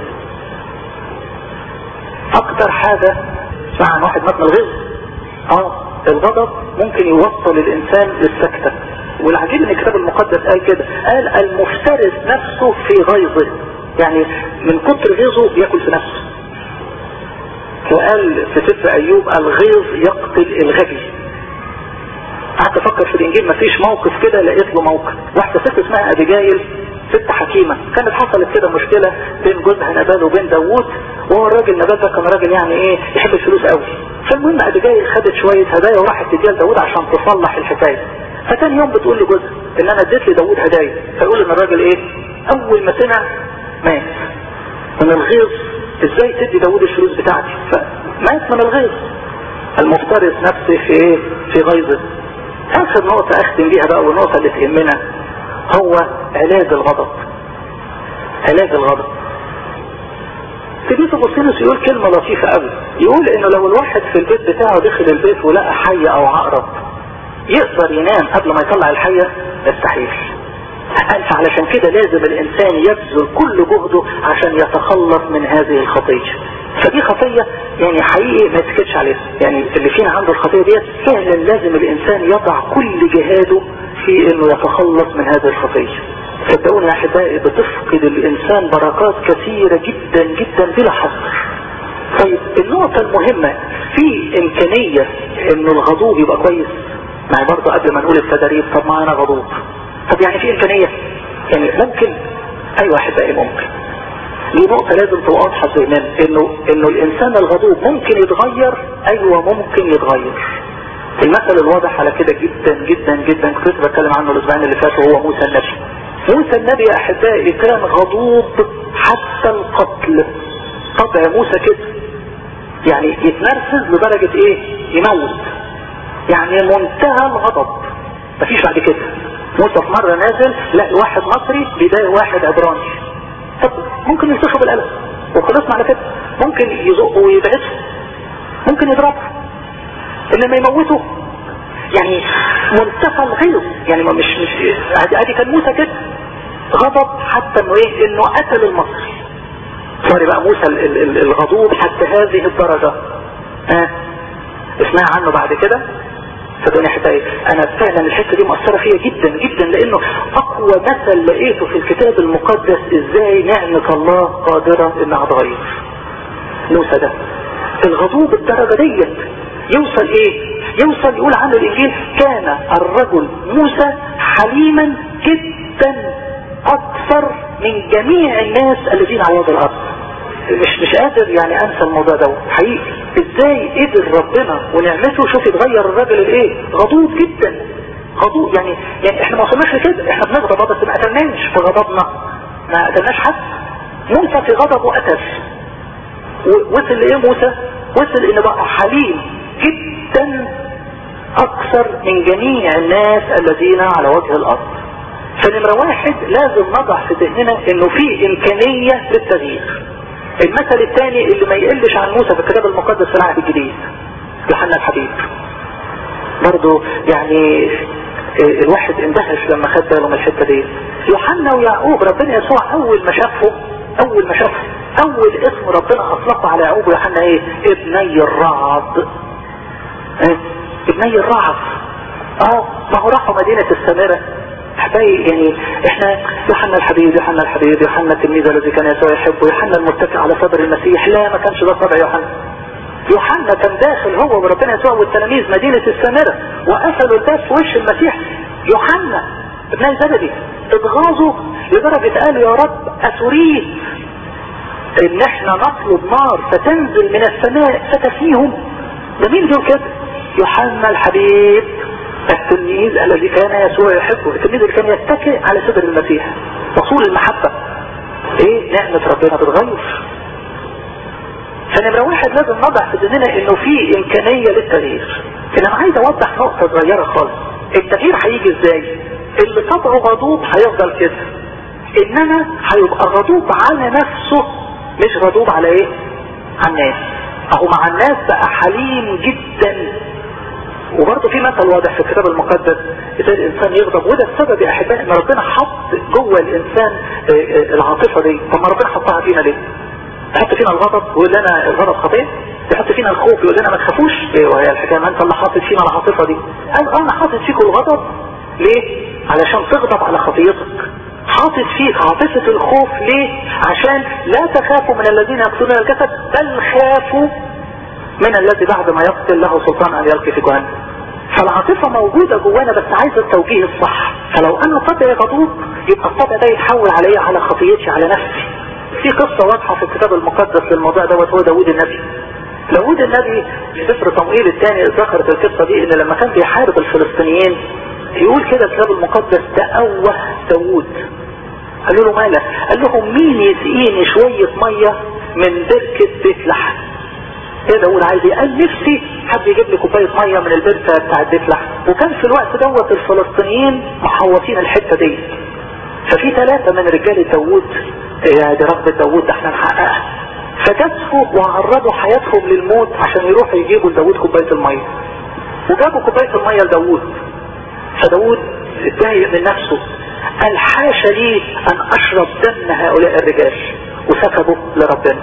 اكتر حاجة اسمع عن واحد مات من الغيظ اه الغضب ممكن يوصل الانسان للسكتة والعجيب ان الكتاب المقدس قال كده قال المفترس نفسه في غيظه يعني من كتر غيظه بياكل في نفسه وقال في سفر ايوب الغيظ يقتل الغبي قعدت افكر في الانجيل مفيش موقف كده لقيت له موقف واحدة ست اسمها ابيجايل ست حكيمة كانت حصلت كده مشكلة بين جوزها نبال وبين داوود وهو الراجل نبال ده كان راجل يعني ايه يحب الفلوس قوي فالمهم ابيجايل خدت شوية هدايا وراحت تديها لداوود عشان تصلح الحكاية فتاني يوم بتقول لجوزها ان انا اديت لداوود هدايا فيقول ان الراجل ايه اول ما سمع مات من الغيظ ازاي تدي داوود الفلوس بتاعتي فمات من الغيظ المفترس نفسه في ايه في غيظه اخر نقطة اختم بيها بقى والنقطة اللي تهمنا هو علاج الغضب علاج الغضب تجيب بوسيلوس يقول كلمة لطيفة قوي يقول انه لو الواحد في البيت بتاعه دخل البيت ولقى حية او عقرب يقدر ينام قبل ما يطلع الحية يستحيل قال علشان كده لازم الانسان يبذل كل جهده عشان يتخلص من هذه الخطية فدي خطية يعني حقيقي ما يتكتش عليها يعني اللي فينا عنده الخطية ديت فعلا لازم الانسان يضع كل جهاده في انه يتخلص من هذه الخطية صدقوني يا احبائي بتفقد الانسان بركات كثيرة جدا جدا بلا حصر طيب النقطة المهمة في امكانية انه الغضوب يبقى كويس يعني برضه قبل ما نقول التدريب طب ما انا غضوب طب يعني في امكانية يعني ممكن ايوه احبائي ممكن دي نقطة لازم تبقى واضحة في ذهننا انه انه الانسان الغضوب ممكن يتغير ايوه ممكن يتغير المثل الواضح على كده جدا جدا جدا كنت لسه بتكلم عنه الاسبوعين اللي فاتوا هو موسى النبي موسى النبي يا احبائي كان غضوب حتى القتل طبع موسى كده يعني يتنرفز لدرجة ايه يموت يعني منتهى الغضب مفيش بعد كده موسى في مرة نازل لا واحد مصري بيضايق واحد عبراني طب ممكن يلتفوا بالقلم وخلصنا على كده ممكن يزقوا ويبعدوا ممكن يضربوا انما يموتوا يعني منتهى الغيظ يعني ما مش مش ادي كان موسى كده غضب حتى انه ايه انه قتل المصري صار بقى موسى الغضوب حتى هذه الدرجة ها اسمع عنه بعد كده صدقني حبايبي انا فعلا الحته دي مؤثره فيا جدا جدا لانه اقوى مثل لقيته في الكتاب المقدس ازاي نعمه الله قادره انها تغير موسى ده الغضوب الدرجه ديت يوصل ايه يوصل يقول عنه الانجيل كان الرجل موسى حليما جدا اكثر من جميع الناس الذين على وجه الارض مش مش قادر يعني انسى الموضوع ده حقيقي ازاي قدر ربنا ونعمته شوف يتغير الراجل الايه غضوب جدا غضوب يعني يعني احنا ما وصلناش لكده احنا بنغضب بس ما قتلناش في غضبنا ما قتلناش حد موسى في غضبه قتل وصل لايه موسى وصل ان بقى حليم جدا اكثر من جميع الناس الذين على وجه الارض فنمرة واحد لازم نضع في ذهننا انه في امكانية للتغيير المثل الثاني اللي ما يقلش عن موسى في الكتاب المقدس في العهد الجديد يوحنا الحبيب برضه يعني الواحد اندهش لما خد باله من الحته دي يوحنا ويعقوب ربنا يسوع اول ما شافه اول ما شافه اول اسم ربنا اطلقه على يعقوب ويوحنا ايه ابني الرعد ايه ابني الرعد اه ما هو راحوا مدينه السامره احبائي يعني احنا يوحنا الحبيب يوحنا الحبيب يوحنا التلميذ الذي كان يسوع يحبه يوحنا المتكئ على صدر المسيح لا ما كانش ده طبع يوحنا يوحنا كان داخل هو وربنا يسوع والتلاميذ مدينة السامرة وقفلوا الباب في وش المسيح يوحنا ابن زبدي اتغاظوا لدرجة قالوا يا رب أتريد ان احنا نطلب نار فتنزل من السماء فتفيهم ده مين دول كده يوحنا الحبيب التلميذ الذي كان يسوع يحبه التلميذ اللي كان يتكئ على صدر المسيح رسول المحبة ايه نعمة ربنا بتغير فنمرة واحد لازم نضع في ذهننا انه في امكانية للتغيير انا عايز اوضح نقطة صغيرة خالص التغيير هيجي ازاي اللي طبعه غضوب هيفضل كده انما هيبقى غضوب على نفسه مش غضوب على ايه على الناس اهو مع الناس بقى حليم جدا وبرضه في مثل واضح في الكتاب المقدس ازاي الانسان يغضب وده السبب يا احبائي ان ربنا حط جوه الانسان العاطفه دي طب ما ربنا حطها فينا ليه؟ يحط فينا الغضب ويقول لنا الغضب خطيه يحط فينا الخوف يقول لنا ما تخافوش ايه وهي الحكايه ما انت اللي حاطط فينا العاطفه دي قال اه انا حاطط فيكم الغضب ليه؟ علشان تغضب على خطيتك حاطط فيك عاطفة الخوف ليه عشان لا تخافوا من الذين يقتلون الجسد بل خافوا من الذي بعد ما يقتل له سلطان ان يلقي في جهنم فالعاطفة موجودة جوانا بس عايزة التوجيه الصح فلو انا طبعي غضوب يبقى الطبع ده يتحول عليا على خطيتي على نفسي في قصة واضحة في الكتاب المقدس للموضوع دوت هو داوود النبي داوود النبي في سفر صموئيل الثاني ذكرت القصة دي ان لما كان بيحارب الفلسطينيين يقول كده الكتاب المقدس تأوه داوود قالوا له مالك قال لهم مين يسقيني شوية مية من بركة بيت لحم ايه داود عايز ايه قال نفسي حد يجيب لي كوباية مية من البركة بتاعت بيت لحم وكان في الوقت دوت الفلسطينيين محوطين الحتة دي ففي ثلاثة من رجال داوود يا دي رب داوود ده احنا نحققها فجازفوا وعرضوا حياتهم للموت عشان يروحوا يجيبوا لداوود كوباية المية وجابوا كوباية المية لداوود فداوود اتضايق من نفسه قال حاشا لي ان اشرب دم هؤلاء الرجال وسكبوا لربنا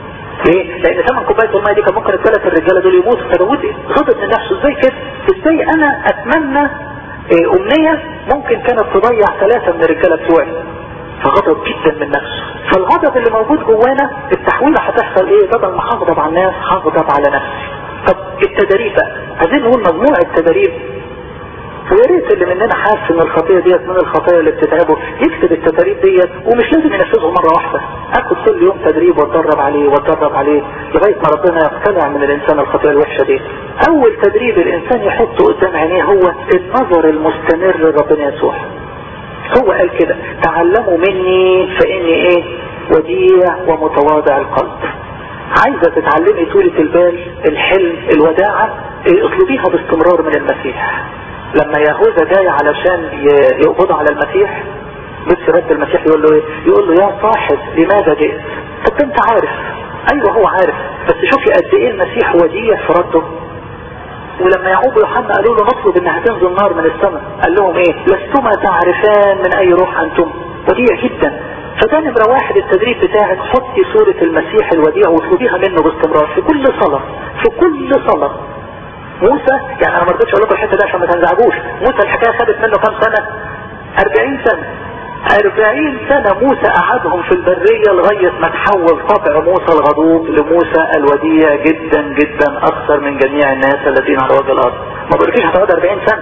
ليه؟ لان ثمن كوبايه الميه دي كان ممكن الثلاث الرجاله دول يموتوا فداوود غضب من نفسه ازاي كده؟ ازاي انا اتمنى إيه امنيه ممكن كانت تضيع ثلاثه من الرجاله بتوعي فغضب جدا من نفسه فالغضب اللي موجود جوانا التحويله هتحصل ايه؟ بدل ما هغضب على الناس هغضب على نفسي طب التدريب بقى عايزين نقول مجموعه تدريب ويا ريت اللي مننا حاسس ان الخطيه ديت من الخطايا اللي بتتعبه يكتب التدريب ديت ومش لازم ينفذه مره واحده اخد كل يوم تدريب واتدرب عليه واتدرب عليه لغايه ما ربنا يقتنع من الانسان الخطيه الوحشه دي اول تدريب الانسان يحطه قدام عينيه هو النظر المستمر لربنا يسوع هو قال كده تعلموا مني فاني ايه وديع ومتواضع القلب عايزة تتعلمي طولة البال الحلم الوداعة اطلبيها باستمرار من المسيح لما يهوذا جاي علشان يقبض على المسيح بس رد المسيح يقول له ايه يقول له يا صاحب لماذا جئت طب انت عارف ايوه هو عارف بس شوفي قد ايه المسيح وديع في رده ولما يعقوب ويوحنا قالوا له نطلب انها تنزل نار من السماء قال لهم ايه لستما تعرفان من اي روح انتم وديع جدا فده نمرة واحد التدريب بتاعك حطي صورة المسيح الوديع واطلبيها منه باستمرار في كل صلاة في كل صلاة موسى يعني انا ما رضيتش اقول لكم الحته دي عشان ما تنزعجوش موسى الحكايه خدت منه كام سنه 40 سنه 40 سنة موسى قعدهم في البرية لغاية ما تحول طبع موسى الغضوب لموسى الوديع جدا جدا اكثر من جميع الناس الذين على وجه الارض ما بقولكيش هتقعد 40 سنة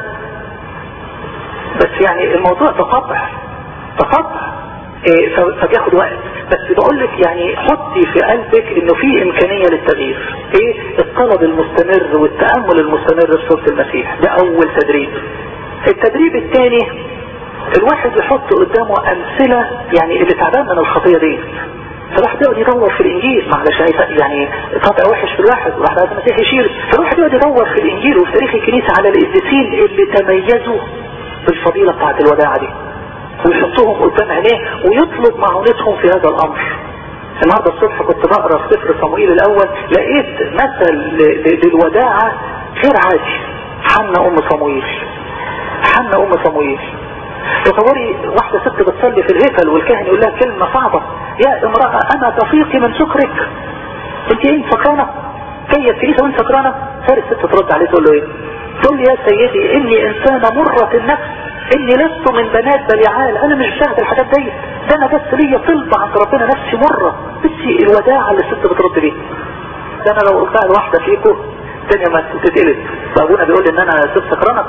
بس يعني الموضوع تقطع تقطع إيه فبياخد وقت بس بقول لك يعني حطي في قلبك انه في امكانية للتغيير ايه الطلب المستمر والتأمل المستمر في صورة المسيح ده اول تدريب التدريب الثاني الواحد يحط قدامه امثلة يعني اللي تعبان من الخطية دي فالواحد يقعد يدور في الانجيل معلش يعني طبع وحش في الواحد الواحد عايز المسيح يشيل فالواحد يقعد يدور في الانجيل وفي تاريخ الكنيسة على القديسين اللي تميزوا بالفضيلة بتاعت الوداعة دي ويحطهم قدام عينيه ويطلب معونتهم في هذا الامر النهارده الصبح كنت بقرا في سفر صموئيل الاول لقيت مثل للوداعة غير عادي حنا ام صموئيل حنا ام صموئيل تصوري واحدة ست بتصلي في الهيكل والكاهن يقول لها كلمة صعبة يا امرأة انا تفيقي من سكرك انت ايه سكرانة جاية الكنيسة وانت سكرانة صار الست ترد عليه تقول له ايه تقول لي يا سيدي اني انسانة مرة النفس اني لست من بنات بليعال انا مش بشاهد الحاجات دي ده انا بس ليا طلب عند ربنا نفسي مرة بس الوداعة اللي الست بترد بيه ده انا لو قلتها لواحدة فيكم الدنيا ما تتقلب فابونا بيقول ان انا ست سكرانة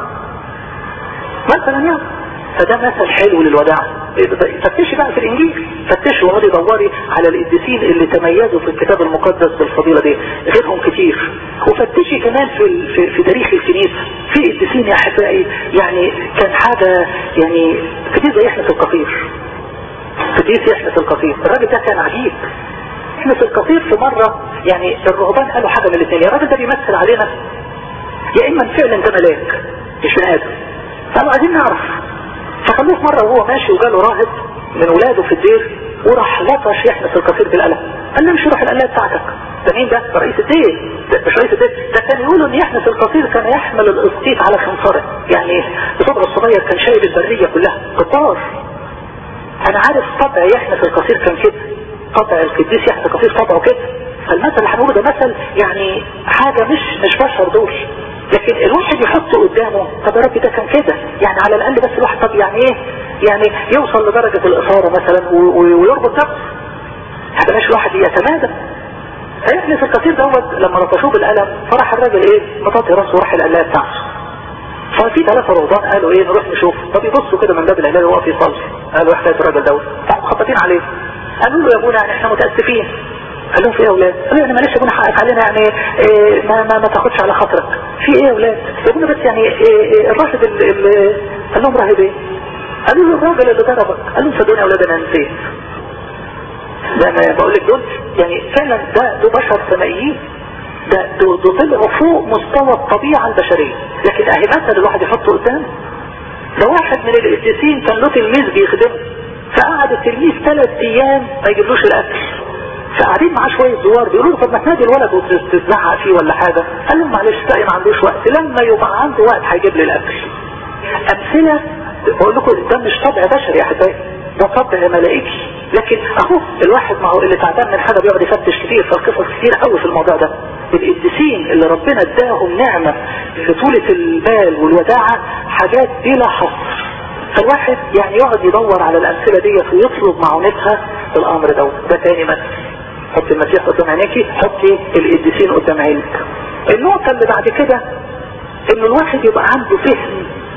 مثلا يعني فده مثل حلو للوداع فتشي بقى في الانجيل فتشي وقعدي دوري على القديسين اللي تميزوا في الكتاب المقدس بالفضيلة دي غيرهم كتير وفتشي كمان في, في, في تاريخ الكنيسة في قديسين يا احبائي يعني كان حاجة يعني قديس زي احنا في القصير قديس احنا في القصير الراجل ده كان عجيب احنا في القصير في مرة يعني الرهبان قالوا حاجة من الاثنين الراجل ده بيمثل علينا يا اما فعلا ده ملاك مش بني ادم قالوا عايزين نعرف فخلوه مرة وهو ماشي وجاله راهب من ولاده في الدير وراح لطش يحنس القصير بالقلم قال له امشي روح القلاية بتاعتك ده مين ده؟ ده رئيس الدير ده مش رئيس الدير ده كان يقولوا ان يحنس القصير كان يحمل الاسقيط على خنصره يعني الصبر الصغير كان شايل البرية كلها قطار انا عارف طبع يحنس القصير كان كده طبع القديس يحنس القصير طبعه كده فالمثل اللي هنقوله ده مثل يعني حاجة مش مش بشر دول لكن الواحد يحط قدامه طب يا رب ده كان كده يعني على الاقل بس الواحد طب يعني ايه يعني يوصل لدرجة الاثارة مثلا ويربط نفسه هذا مش الواحد يتمادى فيحدث الكثير دوت لما رطشوه بالقلم فراح الراجل ايه مطاطي راسه وراح القلاية بتاعته ففي ثلاثة رهبان قالوا ايه نروح نشوف طب يبصوا كده من باب العلاج وهو يصلي قالوا حكاية الراجل دوت خبطين عليه قالوا له يا ابونا يعني احنا متأسفين قال لهم في ايه يا اولاد قالوا يعني معلش يا ابونا حقك علينا يعني إيه ما, ما, ما تاخدش على خاطرك في ايه يا اولاد يا ابونا بس يعني إيه إيه الراهب اللي قال لهم راهب ايه قالوا له الراجل اللي ضربك قال لهم صدقوني يا اولاد انا نسيت ده انا بقول لك دول يعني فعلا ده ده بشر سمائيين ده ده طلعوا فوق مستوى الطبيعة البشرية لكن اهي مثل الواحد يحطه قدام ده واحد من القديسين كان له تلميذ بيخدمه فقعد التلميذ ثلاث ايام ما يجيبلوش الاكل فقاعدين معاه شوية زوار بيقولوا له طب ما تنادي الولد وتزعق فيه ولا حاجة قال لهم معلش تلاقي ما عندوش وقت لما يبقى عنده وقت هيجيب لي الاكل امثلة بقول لكم ده مش طبع بشري يا احبائي ده طبع ملائكي لكن اهو الواحد معه اللي تعبان من حاجة بيقعد يفتش كتير فالقصص كتير قوي في الموضوع ده القديسين اللي ربنا اداهم نعمة في طولة البال والوداعة حاجات بلا حصر فالواحد يعني يقعد يدور على الامثلة ديت ويطلب معونتها في الامر دوت ده تاني مثل حط المسيح قدام عينيكي حطي القديسين قدام عينك النقطة اللي بعد كده ان الواحد يبقى عنده فهم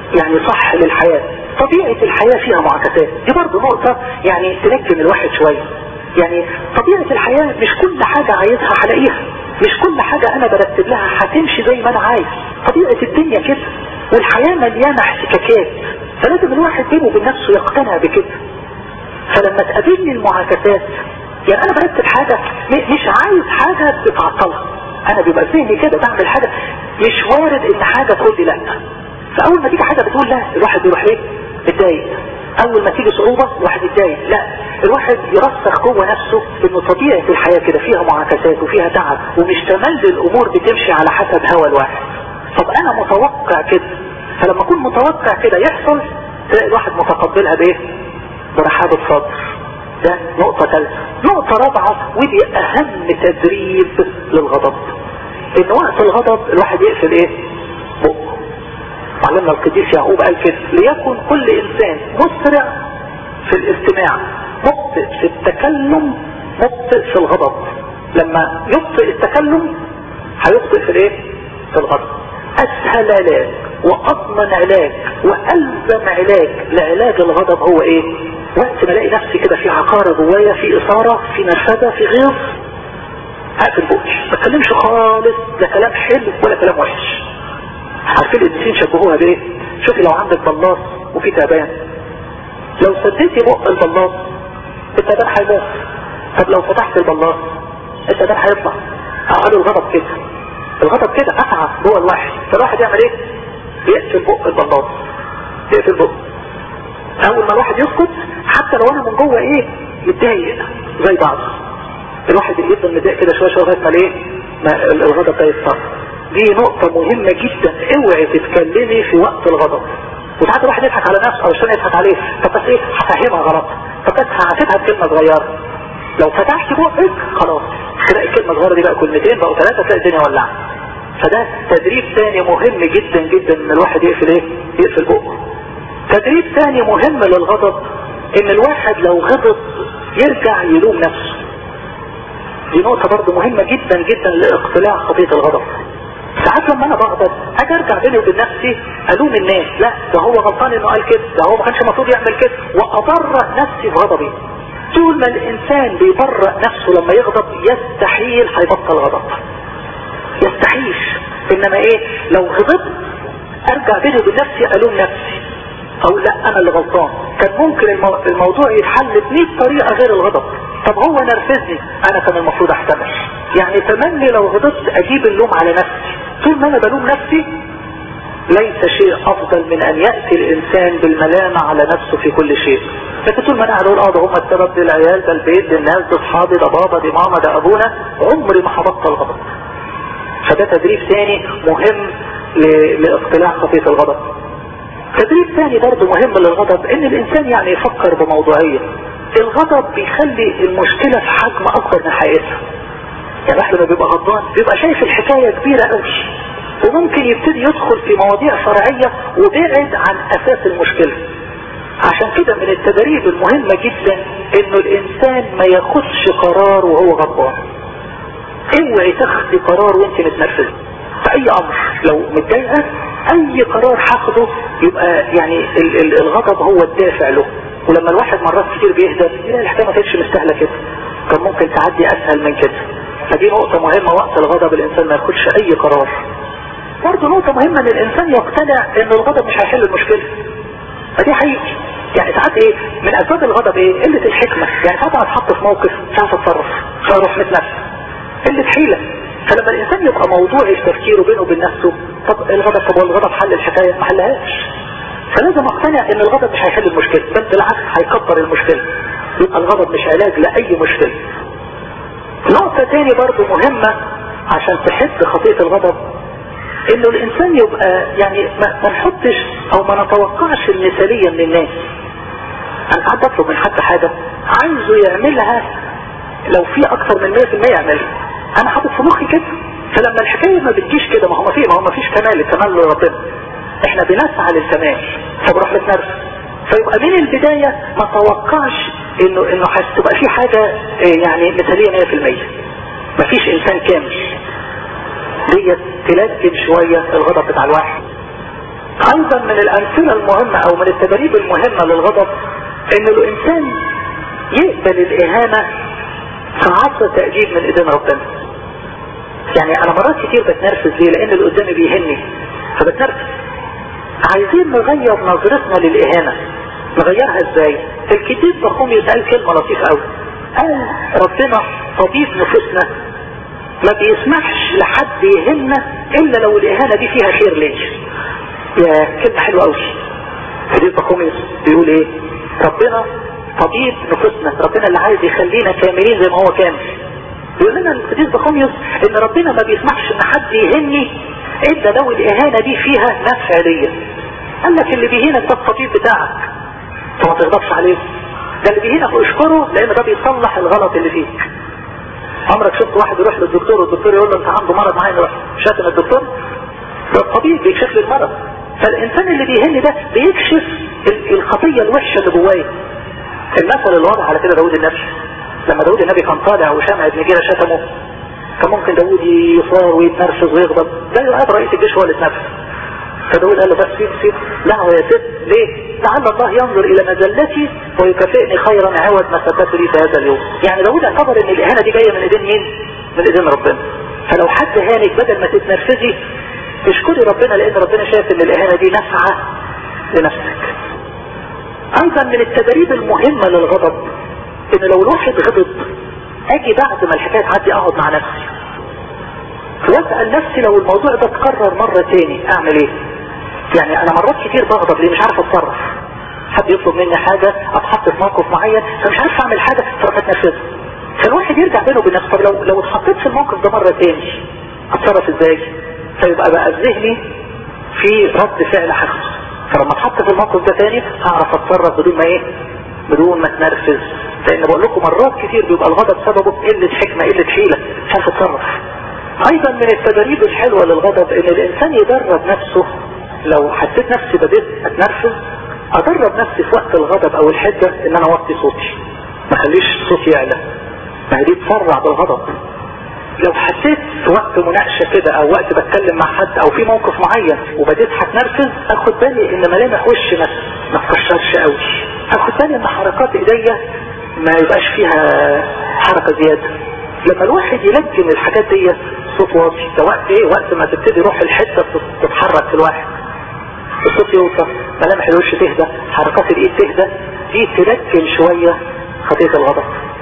يعني صح للحياة طبيعة الحياة فيها معاكسات دي برضه نقطة يعني تنجم الواحد شوية يعني طبيعة الحياة مش كل حاجة عايزها هلاقيها مش كل حاجة انا برتب لها هتمشي زي ما انا عايز طبيعة الدنيا كده والحياة مليانة احتكاكات فلازم الواحد بينه وبين نفسه يقتنع بكده فلما تقابلني المعاكسات يعني انا برتب حاجة مش عايز حاجة تتعطلها انا بيبقى ذهني كده بعمل حاجة مش وارد ان حاجة تقول لي لا فاول ما تيجي حاجة بتقول لا الواحد بيروح ايه متضايق اول ما تيجي صعوبة الواحد يتضايق لا الواحد يرسخ جوه نفسه انه طبيعة الحياة كده فيها معاكسات وفيها تعب ومش تمل الامور بتمشي على حسب هوى الواحد طب انا متوقع كده فلما اكون متوقع كده يحصل تلاقي الواحد متقبلها بايه برحاب الصدر ده نقطة ثالثة نقطة رابعة ودي اهم تدريب للغضب ان وقت الغضب الواحد يقفل ايه بقه علمنا القديس يعقوب قال كده ليكن كل انسان مسرع في الاستماع مبطئ في التكلم مبطئ في الغضب لما يبطئ التكلم هيبطئ في الايه في الغضب اسهل علاج واضمن علاج والزم علاج لعلاج الغضب هو ايه وقت ما الاقي نفسي كده في عقارة جوايا في اثارة في نرفزة في غيظ اقفل بقي ما اتكلمش خالص لا كلام حلو ولا كلام وحش عارفين القديسين شبهوها بايه شوفي لو عندك بلاط وفي تعبان لو سديتي بق البلاط التعبان هيموت طب لو فتحت البلاط التعبان هيطلع قالوا الغضب كده الغضب كده اتعب جوه الواحد فالواحد يعمل ايه يقفل بق البلاط يقفل بق اول ما الواحد يسكت حتى لو انا من جوه ايه متضايق زي بعض الواحد يفضل متضايق كده شويه شويه لغايه ما ايه ما الغضب ده يتصرف دي نقطة مهمة جدا اوعي تتكلمي في وقت الغضب وساعات الواحد يضحك على نفسه او عشان يضحك عليه طب بس ايه هفهمها غلط طب بس هسيبها بكلمة صغيرة لو فتحت بقك خلاص تلاقي الكلمة صغيرة دي بقى كلمتين بقوا ثلاثة تلاقي الدنيا ولعت فده تدريب ثاني مهم جدا جدا ان الواحد يقفل ايه يقفل بقه تدريب ثاني مهم للغضب ان الواحد لو غضب يرجع يلوم نفسه دي نقطة برضه مهمة جدا جدا لاقتلاع خطية الغضب ساعات لما انا بغضب اجي ارجع بيني وبين نفسي الوم الناس لا ده هو غلطان انه قال كده ده هو ما كانش المفروض يعمل كده وابرأ نفسي في غضبي طول ما الانسان بيبرأ نفسه لما يغضب يستحيل هيبطل غضب يستحيل انما ايه لو غضبت ارجع بيني وبين نفسي الوم نفسي او لا انا اللي غلطان كان ممكن المو... الموضوع يتحل ب 100 طريقه غير الغضب طب هو نرفزني انا كان المفروض احتمل يعني تمني لو غضبت اجيب اللوم على نفسي طول ما انا بلوم نفسي ليس شيء افضل من ان يأتي الانسان بالملامة على نفسه في كل شيء لكن طول ما انا قاعد اقول اه ده هم السبب دي العيال ده البيت ده الناس ده اصحابي ده بابا دي ماما ده ابونا عمري ما هبطل غضب فده تدريب ثاني مهم ل... لاقتلاع خطية الغضب تدريب ثاني برضه مهم للغضب ان الانسان يعني يفكر بموضوعية الغضب بيخلي المشكلة في حجم اكبر من حقيقتها يعني واحد لما بيبقى غضبان بيبقى شايف الحكاية كبيرة قوي وممكن يبتدي يدخل في مواضيع فرعية وبعد عن اساس المشكلة عشان كده من التدريب المهمة جدا انه الانسان ما ياخدش قرار وهو غضبان اوعي تاخدي قرار وانت متنرفزه في اي امر لو متضايقه اي قرار هاخده يبقى يعني ال ال الغضب هو الدافع له ولما الواحد مرات كتير بيهدى يلاقي الحكايه ما كانتش مستاهله كده كان ممكن تعدي اسهل من كده فدي نقطة مهمة وقت الغضب الانسان ما ياخدش اي قرار برضه نقطة مهمة ان الانسان يقتنع ان الغضب مش هيحل المشكلة فدي حقيقي يعني ساعات ايه من اسباب الغضب ايه قلة الحكمة يعني ساعات اتحط في موقف مش عارف اتصرف فاروح متنفس قلة حيلة فلما الانسان يبقى موضوعي في تفكيره بينه وبين نفسه طب الغضب طب والغضب حل الحكاية ما حلهاش فلازم اقتنع ان الغضب مش هيحل المشكلة بل بالعكس هيكبر المشكلة يبقى الغضب مش علاج لاي مشكلة نقطة تاني برضو مهمة عشان تحد خطية الغضب انه الانسان يبقى يعني ما نحطش او ما نتوقعش المثالية من الناس انا قاعد اطلب من حد حاجة عايزه يعملها لو في اكتر من 100% يعملها انا حاطط في مخي كده فلما الحكاية ما بتجيش كده ما هو ما فيه ما هو ما فيش كمال الكمال لربنا احنا بنسعى للكمال فبروح للنرس فيبقى من البداية ما توقعش انه انه هتبقى في حاجة يعني مثالية 100% مفيش انسان كامل ديت تلجم شوية الغضب بتاع الواحد ايضا من الامثلة المهمة او من التدريب المهمة للغضب ان الانسان يقبل الاهانة كعصر تأديب من ايدين ربنا يعني انا مرات كتير بتنرفز ليه لان اللي قدامي بيهني فبتنرفز عايزين نغير نظرتنا للاهانة نغيرها ازاي الكتاب بقوم يسأل كلمة لطيفة قوي قال ربنا طبيب نفوسنا ما بيسمحش لحد يهنا الا لو الاهانة دي فيها خير ليه يا كلمة حلوة قوي الكتاب بقوم بيقول ايه ربنا طبيب نفوسنا ربنا اللي عايز يخلينا كاملين زي ما هو كامل بيقول لنا القديس بخوميوس ان ربنا ما بيسمحش ان حد يهني الا لو الاهانة دي فيها نفع ليا قال لك اللي بيهينك ده الطبيب بتاعك فما تغضبش عليه ده اللي بيهينك اشكره لان ده بيصلح الغلط اللي فيك عمرك شفت واحد يروح للدكتور والدكتور يقول له انت عنده مرض معين يروح شاتم الدكتور ده الطبيب بيكشف لي المرض فالانسان اللي بيهن ده بيكشف الخطية الوحشة اللي جواه المثل الواضح على كده داود النبي لما داود النبي كان طالع وشمع ابن جيرة شتمه كان ممكن داود يصار ويتنرفز ويغضب لا يعاد رئيس الجيش هو اللي اتنرفز فداود قال له بس سيب سيب لا هو يا ست ليه لعل الله ينظر الى مزلتي ويكافئني خيرا عوض ما سبت لي في هذا اليوم يعني داود اعتبر ان الاهانة دي جاية من ايدين مين من ايدين ربنا فلو حد هانك بدل ما تتنرفزي اشكري ربنا لان ربنا شايف ان الاهانة دي نفعة لنفسك ايضا من التدريب المهمة للغضب ان لو الواحد غضب اجي بعد ما الحكاية تعدي اقعد مع نفسي واسأل نفسي لو الموضوع ده اتكرر مرة تاني اعمل ايه يعني انا مرات كتير بغضب ليه مش عارف اتصرف حد يطلب مني حاجة اتحط في موقف معين فمش عارف اعمل حاجة فروح اتنفذ فالواحد يرجع بينه وبين نفسه طب لو لو اتحطيت في الموقف ده مرة تاني اتصرف ازاي فيبقى بقى ذهني في رد فعل حخص فلما اتحط في الموقف ده تاني هعرف اتصرف بدون ما ايه بدون ما اتنرفز لان بقول لكم مرات كتير بيبقى الغضب سببه قلة حكمة قلة حيلة مش عارف اتصرف ايضا من التدريب الحلوة للغضب ان الانسان يدرب نفسه لو حسيت نفسي بديت اتنرفز ادرب نفسي في وقت الغضب او الحدة ان انا اوطي صوتي ما خليش صوتي يعلى ما هي دي تسرع بالغضب لو حسيت في وقت مناقشة كده او وقت بتكلم مع حد او في موقف معين وبديت هتنرفز اخد بالي ان ملامح وشي ما ما تكشرش قوي اخد بالي ان حركات ايديا ما يبقاش فيها حركة زيادة لما الواحد يلجم الحاجات دي صوت واطي ده وقت ايه وقت ما تبتدي روح الحتة تتحرك في الواحد الصوت يوطى ملامح الوش تهدى حركات الايد تهدى دي تلجم شوية خطية الغضب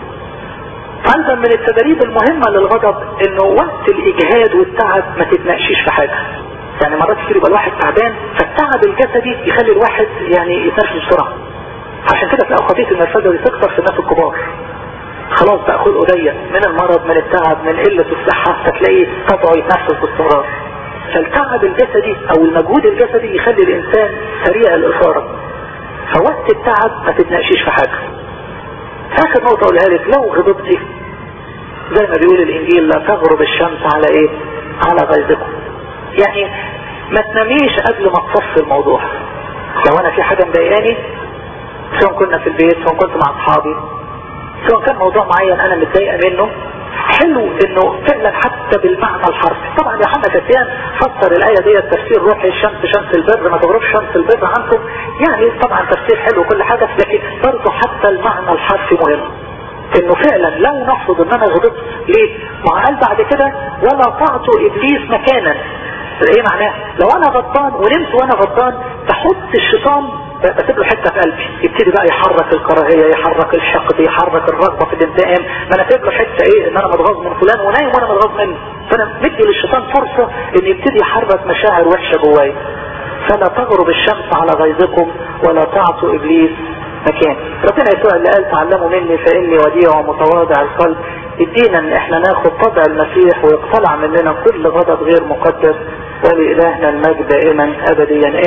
ايضا من التدريب المهمة للغضب انه وقت الاجهاد والتعب ما تتناقشيش في حاجة يعني مرات كتير يبقى الواحد تعبان فالتعب الجسدي يخلي الواحد يعني يتنرفز بسرعة عشان كده تلاقوا خطية النرفزة دي تكتر في الناس الكبار خلاص بقى خلقه ضيق من المرض من التعب من قلة الصحة فتلاقيه طبعه يتنفس باستمرار فالتعب الجسدي او المجهود الجسدي يخلي الانسان سريع الاثارة فوقت التعب ما تتناقشيش في حاجة اخر نقطة اقولها لك لو غضبتي زي ما بيقول الانجيل لا تغرب الشمس على ايه على غيظكم يعني ما تناميش قبل ما تصفي الموضوع لو انا في حاجة مضايقاني سواء كنا في البيت سواء كنت مع اصحابي سواء كان موضوع معين انا متضايقه منه حلو انه فعلا حتى بالمعنى الحرفي طبعا يوحنا كتيان فسر الايه دي تفسير روحي الشمس شمس البر ما تغربش شمس البر عنكم يعني طبعا تفسير حلو وكل حاجه لكن برضه حتى المعنى الحرفي مهم انه فعلا لو نفرض ان انا غضبت ليه ما قال بعد كده ولا تعطوا ابليس مكانا ايه معناه لو انا غضبان ونمت وانا غضبان بحط الشيطان بسيب له حته في قلبي يبتدي بقى يحرك الكراهيه يحرك الحقد يحرك الرغبه في الانتقام ما انا سايب له حته ايه ان انا متغاظ من فلان ونايم وانا متغاظ منه فانا مدي للشيطان فرصه ان يبتدي يحرك مشاعر وحشه جوايا فلا تغرب الشمس على غيظكم ولا تعطوا ابليس مكان ربنا يسوع اللي قال تعلموا مني فاني وديع ومتواضع القلب ادينا ان احنا ناخد طبع المسيح ويقتلع مننا كل غضب غير مقدس ولإلهنا المجد دائما ابديا